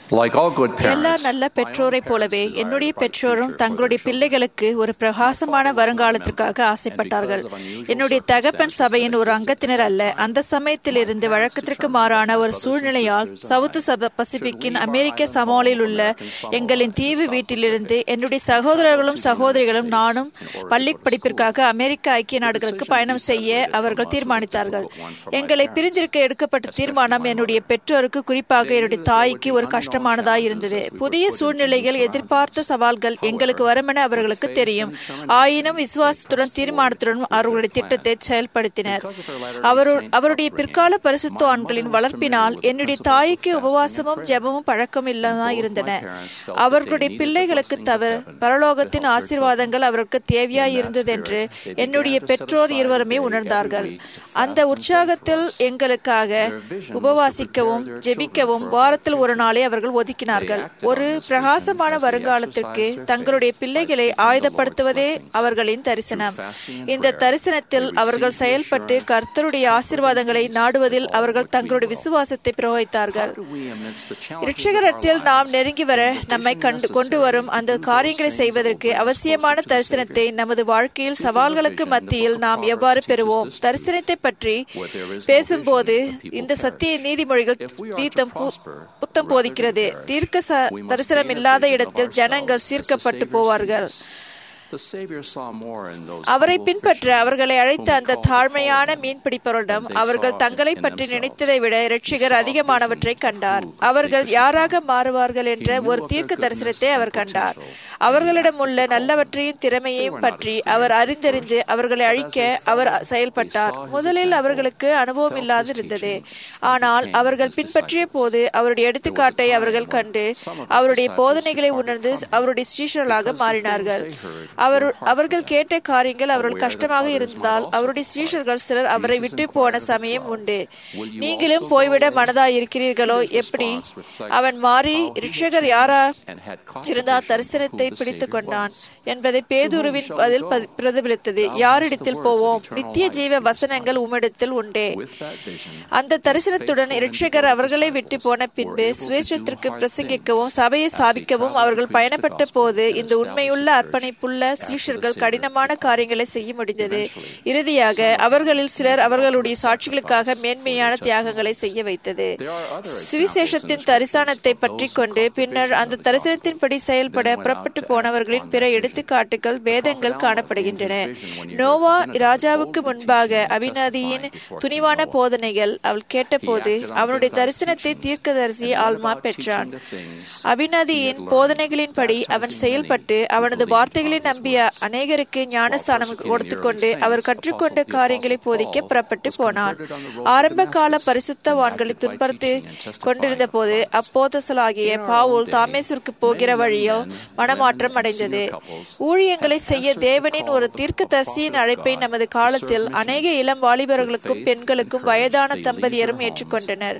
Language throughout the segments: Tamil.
Like all good எல்லா parents, நல்ல பெற்றோரைப் போலவே என்னுடைய பெற்றோரும் தங்களுடைய பிள்ளைகளுக்கு ஒரு பிரகாசமான வருங்காலத்திற்காக ஆசைப்பட்டார்கள் என்னுடைய தகப்பன் சபையின் ஒரு அங்கத்தினர் அல்ல அந்த சமயத்தில் இருந்து வழக்கத்திற்கு மாறான ஒரு சூழ்நிலையால் சவுத் சப பசிபிக்கின் அமெரிக்க சமாலில் உள்ள எங்களின் தீவு வீட்டிலிருந்து என்னுடைய சகோதரர்களும் சகோதரிகளும் நானும் பள்ளி படிப்பிற்காக அமெரிக்க ஐக்கிய நாடுகளுக்கு பயணம் செய்ய அவர்கள் தீர்மானித்தார்கள் எங்களை பிரிந்திருக்க எடுக்கப்பட்ட தீர்மானம் என்னுடைய பெற்றோருக்கு குறிப்பாக என்னுடைய தாய்க்கு ஒரு கஷ்டமானதாய் இருந்தது புதிய சூழ்நிலைகள் எதிர்பார்த்த சவால்கள் எங்களுக்கு வருமென அவர்களுக்கு தெரியும் ஆயினும் விசுவாசத்துடன் தீர்மானத்துடன் அவர்களுடைய திட்டத்தை செயல்படுத்தினர் அவரு அவருடைய பிற்கால பரிசுத்தவான்களின் வளர்ப்பினால் என்னுடைய தாய்க்கு உபவாசமும் ஜெபமும் பழக்கம் இல்லாதா இருந்தன அவர்களுடைய பிள்ளைகளுக்கு தவிர பரலோகத்தின் ஆசீர்வாதங்கள் அவருக்கு தேவையாய் இருந்தது என்று என்னுடைய பெற்றோர் இருவருமே உணர்ந்தார்கள் அந்த உற்சாகத்தில் எங்களுக்காக உபவாசிக்கவும் ஜெபிக்கவும் வாரத்தில் ஒரு நாளை அவர்கள் ஒதுக்கினார்கள் ஒரு பிரகாசமான வருங்காலத்திற்கு தங்களுடைய பிள்ளைகளை ஆயுதப்படுத்துவதே அவர்களின் தரிசனம் இந்த தரிசனத்தில் அவர்கள் செயல்பட்டு கர்த்தருடைய ஆசீர்வாதங்களை நாடுவதில் அவர்கள் தங்களுடைய விசுவாசத்தை பிரயோகித்தார்கள் we amidst the challenges இரட்சகரத்தில் நாம் நெருங்கி வர நம்மை கண்டு கொண்டு வரும் அந்த காரியங்களை செய்வதற்கு அவசியமான தரிசனத்தை நமது வாழ்க்கையில் சவால்களுக்கு மத்தியில் நாம் எவ்வாறு பெறுவோம் தரிசனத்தை பற்றி பேசும்போது இந்த சத்திய நீதிமொழிகள் தீர்த்தம் பு- புத்தம் போதிக்கிறது தீர்க்க ச- தரிசனம் இல்லாத இடத்தில் ஜனங்கள் சீர்க்கப்பட்டு போவார்கள் the Savior saw more in those அவரை humble பின்பற்ற fishermen அவர்களை அழைத்த whom அந்த called to தாழ்மையான follow him. மீன்பிடிப்பவரிடம் They அவர்கள் saw தங்களை in பற்றி themselves. நினைத்ததை விட இரட்சிகர் அதிகமானவற்றை கண்டார் அவர்கள் யாராக மாறுவார்கள் என்ற ஒரு தீர்க்க தரிசனத்தை அவர் கண்டார் அவர்களிடம் உள்ள நல்லவற்றையும் திறமையையும் பற்றி அவர் அறிந்தறிந்து அவர்களை அழிக்க அவர் செயல்பட்டார் முதலில் அவர்களுக்கு அனுபவம் இல்லாது இருந்தது ஆனால் அவர்கள் பின்பற்றிய போது அவருடைய எடுத்துக்காட்டை அவர்கள் கண்டு அவருடைய போதனைகளை உணர்ந்து அவருடைய ஸ்ரீஷர்களாக மாறினார்கள் அவர் அவர்கள் கேட்ட காரியங்கள் அவர்கள் கஷ்டமாக இருந்ததால் அவருடைய ஸ்ரீஷர்கள் சிலர் அவரை விட்டு போன சமயம் உண்டு நீங்களும் போய்விட மனதாய் இருக்கிறீர்களோ எப்படி அவன் மாறி ரிஷகர் யாரா and had இருந்தால் தரிசனத்தை பிடித்துக் கொண்டான் என்பதை பேதுருவின் பதில் பதி- பிரதிபலித்தது யாரிடத்தில் போவோம் நித்திய ஜீவ வசனங்கள் உம்மிடத்தில் உண்டே with that vision அந்த தரிசனத்துடன் இரட்சகர் அவர்களை விட்டு போன பின்பு சுவேஷத்திற்கு பிரசங்கிக்கவும் சபையை ஸ்தாபிக்கவும் அவர்கள் பயணப்பட்ட போது இந்த உண்மையுள்ள அர்ப்பணிப்புள்ள சீஷர்கள் கடினமான காரியங்களை செய்ய முடிந்தது இறுதியாக அவர்களில் சிலர் அவர்களுடைய சாட்சிகளுக்காக மேன்மையான தியாகங்களை செய்ய வைத்தது சுவிசேஷத்தின் தரிசனத்தை பற்றி கொண்டு பின்னர் அந்த தரிசனத்தின்படி செயல்பட புறப்பட்டு போனவர்களின் பிற எடுத்துக்காட்டுகள் வேதங்கள் காணப்படுகின்றன நோவா ராஜாவுக்கு முன்பாக அபிநதியின் துணிவான போதனைகள் அவள் கேட்டபோது அவனுடைய தரிசனத்தை தீர்க்கதரிசி ஆல்மா பெற்றான் அபிநதியின் போதனைகளின்படி அவன் செயல்பட்டு அவனது வார்த்தைகளை நம்பிய அநேகருக்கு ஞானஸ்தானம் கொடுத்துக்கொண்டு அவர் கற்றுக்கொண்ட காரியங்களை போதிக்க புறப்பட்டு போனான் ஆரம்ப கால பரிசுத்தவான்களை துன்புறுத்தி கொண்டிருந்த போது அப்போதசலாகிய பாவுல் தாமேசூருக்கு போகிற வழியில் மனமாற்றம் அடைந்தது ஊழியங்களை செய்ய தேவனின் ஒரு தீர்க்கதரிசியின் அழைப்பை நமது காலத்தில் அநேக இளம் வாலிபர்களுக்கும் பெண்களுக்கும் வயதான தம்பதியரும் ஏற்றுக்கொண்டனர்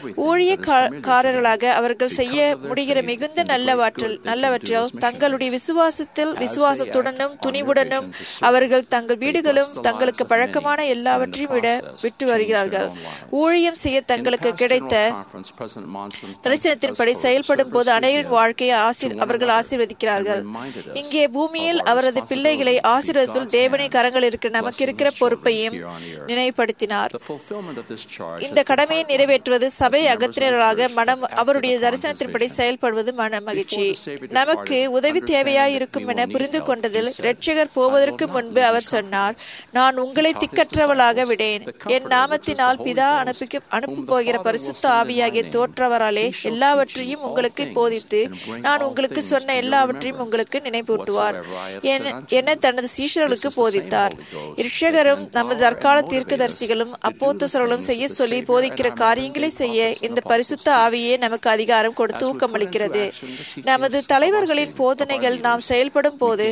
ஊழியக்காரர்களாக அவர்கள் செய்ய முடிகிற மிகுந்த நல்லவற்றில் நல்லவற்றில் தங்களுடைய விசுவாசத்தில் விசுவாசத்துடனும் துணிவுடனும் அவர்கள் தங்கள் வீடுகளும் தங்களுக்கு பழக்கமான எல்லாவற்றையும் விட விட்டு வருகிறார்கள் ஊழியம் செய்ய தங்களுக்கு கிடைத்த conference President Monson தரிசனத்தின்படி செயல்படும் போது அனைவரின் வாழ்க்கையை ஆசீர் அவர்கள் ஆசீர்வதிக்கிறார்கள் இங்கே பூமியில் அவரது பிள்ளைகளை ஆசீர்வதில் தேவனை கரங்கள் இருக்கிற நமக்கு இருக்கிற பொறுப்பையும் நினைவுபடுத்தினார் the fulfillment of this charge இந்த கடமையை நிறைவேற்றுவது சபை அகத்தினர்களாக மனம் அவருடைய தரிசனத்தின்படி செயல்படுவது மன மகிழ்ச்சி நமக்கு உதவி தேவையாய் இருக்கும் என புரிந்து கொண்டதில் இரட்சகர் போவதற்கு முன்பு அவர் சொன்னார் நான் உங்களை திக்கற்றவளாக விடேன் என் நாமத்தினால் பிதா அனுப்பிக்க அனுப்ப போகிற பரிசுத்த ஆவியாகிய தோற்றவராலே எல்லாவற்றையும் உங்களுக்கு போதித்து நான் உங்களுக்கு சொன்ன எல்லாவற்றையும் உங்களுக்கு நினைப்பூட்டுவார் என- என தனது சீஷர்களுக்கு போதித்தார் இரட்சகரும் நமது தற்கால தீர்க்கதரிசிகளும் அப்போத்தசர்களும் செய்ய சொல்லி போதிக்கிற காரியங்களை செய்ய இந்த பரிசுத்த ஆவியே நமக்கு அதிகாரம் கொடுத்து ஊக்கமளிக்கிறது நமது தலைவர்களின் போதனைகள் நாம் செயல்படும் போது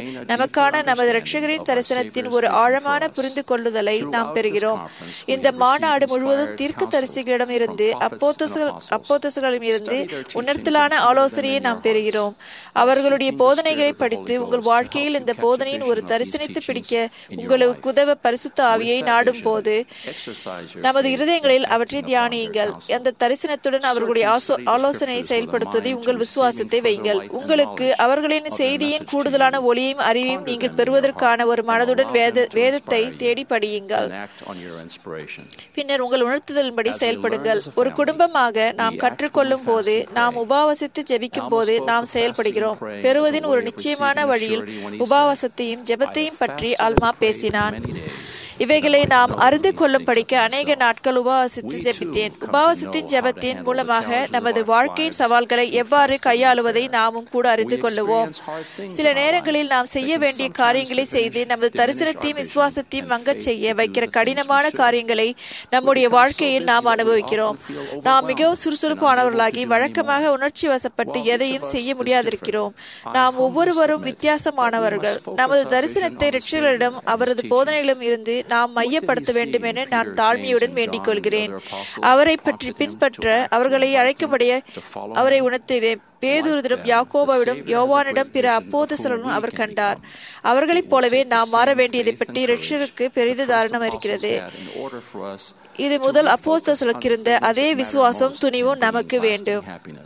நமக்கான நமது இரட்சகரின் தரிசனத்தின் ஒரு ஆழமான புரிந்து கொள்ளுதலை நாம் பெறுகிறோம் இந்த மாநாடு முழுவதும் தீர்க்க தரிசிகளிடம் இருந்து அப்போத்தசுகளிடம் இருந்து உணர்த்தலான ஆலோசனையை நாம் பெறுகிறோம் அவர்களுடைய போதனைகளை படித்து உங்கள் வாழ்க்கையில் இந்த போதனையின் ஒரு தரிசனித்து பிடிக்க உங்களுக்கு உதவ பரிசுத்த ஆவியை நாடும் போது நமது இருதயங்களில் அவற்றை தியானியுங்கள் அந்த தரிசனத்துடன் அவர்களுடைய ஆலோசனையை செயல்படுத்துவதை உங்கள் விசுவாசத்தை வைங்கள் உங்களுக்கு அவர்களின் செய்தியின் கூடுதலான ஒளியையும் அறிவையும் நீங்கள் பெறுவதற்கான ஒரு மனதுடன் வேத வேதத்தை தேடி படியுங்கள் பின்னர் உங்கள் உணர்த்துதலின்படி செயல்படுங்கள் ஒரு குடும்பமாக நாம் கற்றுக்கொள்ளும் போது நாம் உபாவசித்து ஜெபிக்கும் போது நாம் செயல்படுகிறோம் பெறுவதின் ஒரு நிச்சயமான வழியில் உபாவசத்தையும் ஜெபத்தையும் பற்றி அல்மா பேசினான் இவைகளை நாம் அறிந்து கொள்ளும் படிக்க அநேக நாட்கள் உபவாசித்து ஜெபித்தேன் உபவாசத்தின் ஜெபத்தின் மூலமாக நமது வாழ்க்கையின் சவால்களை எவ்வாறு கையாளுவதை நாமும் கூட அறிந்து கொள்ளுவோம் சில நேரங்களில் நாம் செய்ய வேண்டிய காரியங்களை செய்து நமது தரிசனத்தையும் விசுவாசத்தையும் மங்கச் செய்ய வைக்கிற கடினமான காரியங்களை நம்முடைய வாழ்க்கையில் நாம் அனுபவிக்கிறோம் நாம் மிகவும் சுறுசுறுப்பானவர்களாகி வழக்கமாக உணர்ச்சி வசப்பட்டு எதையும் செய்ய முடியாதிருக்கிறோம் நாம் ஒவ்வொருவரும் வித்தியாசமானவர்கள் நமது தரிசனத்தை ரிட்சர்களிடம் அவரது போதனைகளும் இருந்து நாம் மையப்படுத்த வேண்டும் என நான் தாழ்மையுடன் வேண்டிக் கொள்கிறேன் அவரை பற்றி பின்பற்ற அவர்களை அழைக்கும்படிய அவரை உணர்த்துகிறேன் பேதுருதிடம் யாக்கோபாவிடம் யோவானிடம் பிற அப்போதசலும் அவர் கண்டார் அவர்களைப் போலவே நாம் மாற வேண்டியதை பற்றி ரிஷருக்கு பெரிது தாரணம் இருக்கிறது இது முதல் அப்போஸ்தலுக்கு இருந்த அதே விசுவாசம் துணிவும் நமக்கு வேண்டும்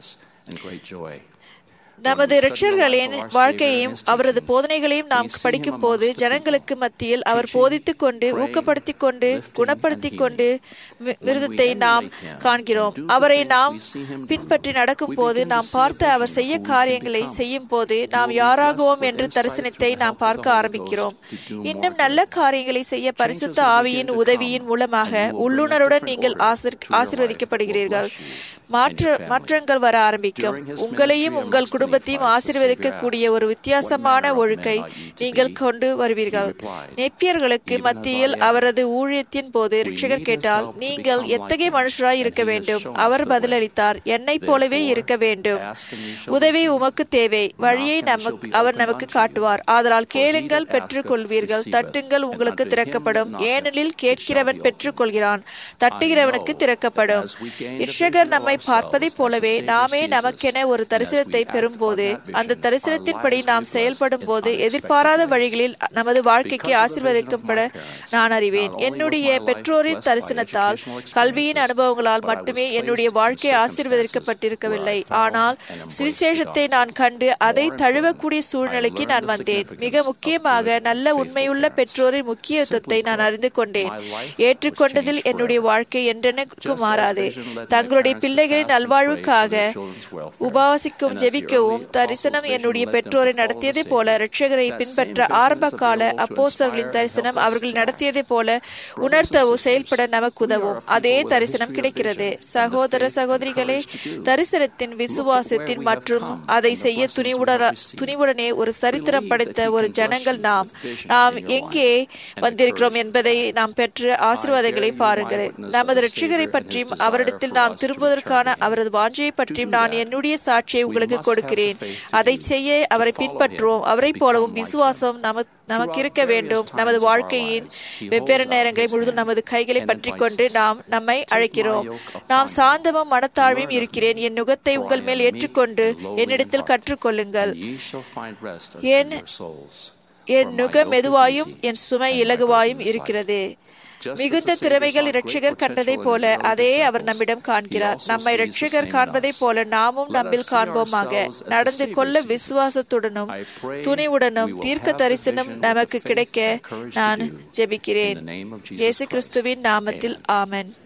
நமது ரிச்சர்களின் வாழ்க்கையையும் அவரது போதனைகளையும் நாம் படிக்கும் போது ஜனங்களுக்கு மத்தியில் அவர் போதித்துக் கொண்டு ஊக்கப்படுத்திக் கொண்டு குணப்படுத்திக் கொண்டு விருதத்தை நாம் காண்கிறோம் அவரை நாம் பின்பற்றி நடக்கும் போது நாம் பார்த்து அவர் செய்ய காரியங்களை செய்யும் போது நாம் யாராகுவோம் என்று தரிசனத்தை நாம் பார்க்க ஆரம்பிக்கிறோம் இன்னும் நல்ல காரியங்களை செய்ய பரிசுத்த ஆவியின் உதவியின் மூலமாக உள்ளுணருடன் நீங்கள் ஆசிர்வதிக்கப்படுகிறீர்கள் மாற்ற மாற்றங்கள் வர ஆரம்பிக்கும் உங்களையும் உங்கள் குடும்பத்தையும் ஆசீர்வதிக்கக்கூடிய ஒரு வித்தியாசமான ஒழுக்கை நீங்கள் கொண்டு வருவீர்கள் நெப்பியர்களுக்கு மத்தியில் அவரது ஊழியத்தின் போது ரிட்சகர் கேட்டால் நீங்கள் எத்தகைய மனுஷராய் இருக்க வேண்டும் அவர் பதிலளித்தார் என்னை போலவே இருக்க வேண்டும் உதவி உமக்கு தேவை வழியை நமக்கு அவர் நமக்கு காட்டுவார் ஆதலால் கேளுங்கள் பெற்றுக் கொள்வீர்கள் தட்டுங்கள் உங்களுக்கு திறக்கப்படும் ஏனெனில் கேட்கிறவன் பெற்றுக் கொள்கிறான் தட்டுகிறவனுக்கு திறக்கப்படும் இர்ஷகர் நம்மை பார்ப்பதைப் போலவே நாமே நமக்கென ஒரு தரிசனத்தை பெறும்போது அந்த தரிசனத்தின்படி நாம் செயல்படும் போது எதிர்பாராத வழிகளில் நமது வாழ்க்கைக்கு ஆசிர்வதிக்கப்பட நான் அறிவேன் என்னுடைய பெற்றோரின் தரிசனத்தால் கல்வியின் அனுபவங்களால் மட்டுமே என்னுடைய வாழ்க்கை ஆசீர்வதிக்கப்பட்டிருக்கவில்லை ஆனால் சுவிசேஷத்தை நான் கண்டு அதை தழுவக்கூடிய சூழ்நிலைக்கு நான் வந்தேன் மிக முக்கியமாக நல்ல உண்மையுள்ள பெற்றோரின் முக்கியத்துவத்தை நான் அறிந்து கொண்டேன் ஏற்றுக்கொண்டதில் என்னுடைய வாழ்க்கை என்றெனக்கு மாறாது தங்களுடைய பிள்ளைகளின் நல்வாழ்வுக்காக உபாசிக்கும் ஜெபிக்கவும் தரிசனம் என்னுடைய பெற்றோரை நடத்தியதை போல ரட்சகரை பின்பற்ற ஆரம்ப கால அப்போஸ்தர்களின் தரிசனம் அவர்கள் நடத்தியதை போல உணர்த்தவும் செயல்பட நமக்கு உதவும் அதே தரிசனம் கிடைக்கிறது சகோதர சகோதரிகளே தரிசனத்தின் விசுவாசத்தின் மற்றும் அதை செய்ய துணிவுடன் துணிவுடனே ஒரு சரித்திரம் படைத்த ஒரு ஜனங்கள் நாம் நாம் எங்கே வந்திருக்கிறோம் என்பதை நாம் பெற்ற ஆசீர்வாதங்களை பாருங்கள் நமது ரட்சிகரை பற்றியும் அவரிடத்தில் நாம் திரும்புவதற்கான அவரது வாஞ்சையை பற்றியும் நான் என்னுடைய சாட்சியை உங்களுக்கு கொடுக்கிறேன் அதை செய்ய அவரை பின்பற்றுவோம் அவரை போலவும் விசுவாசம் நம நமக்கு இருக்க வேண்டும் நமது வாழ்க்கையின் வெவ்வேறு நேரங்களை முழுதும் நமது கைகளை பற்றி கொண்டு நாம் நம்மை அழைக்கிறோம் நாம் சாந்தமும் மனத்தாழ்வையும் இருக்கிறேன் என் நுகத்தை உங்கள் மேல் ஏற்றுக்கொண்டு என்னிடத்தில் கற்றுக்கொள்ளுங்கள் என் என் நுக மெதுவாயும் என் சுமை இலகுவாயும் இருக்கிறது மிகுந்த திறமைகள் இரட்சகர் கண்டதை போல அதே அவர் நம்மிடம் காண்கிறார் நம்மை இரட்சகர் காண்பதை போல நாமும் நம்மில் காண்போமாக நடந்து கொள்ள விசுவாசத்துடனும் துணிவுடனும் தீர்க்க தரிசனம் நமக்கு கிடைக்க நான் ஜெபிக்கிறேன் ஜேசு கிறிஸ்துவின் நாமத்தில் ஆமன்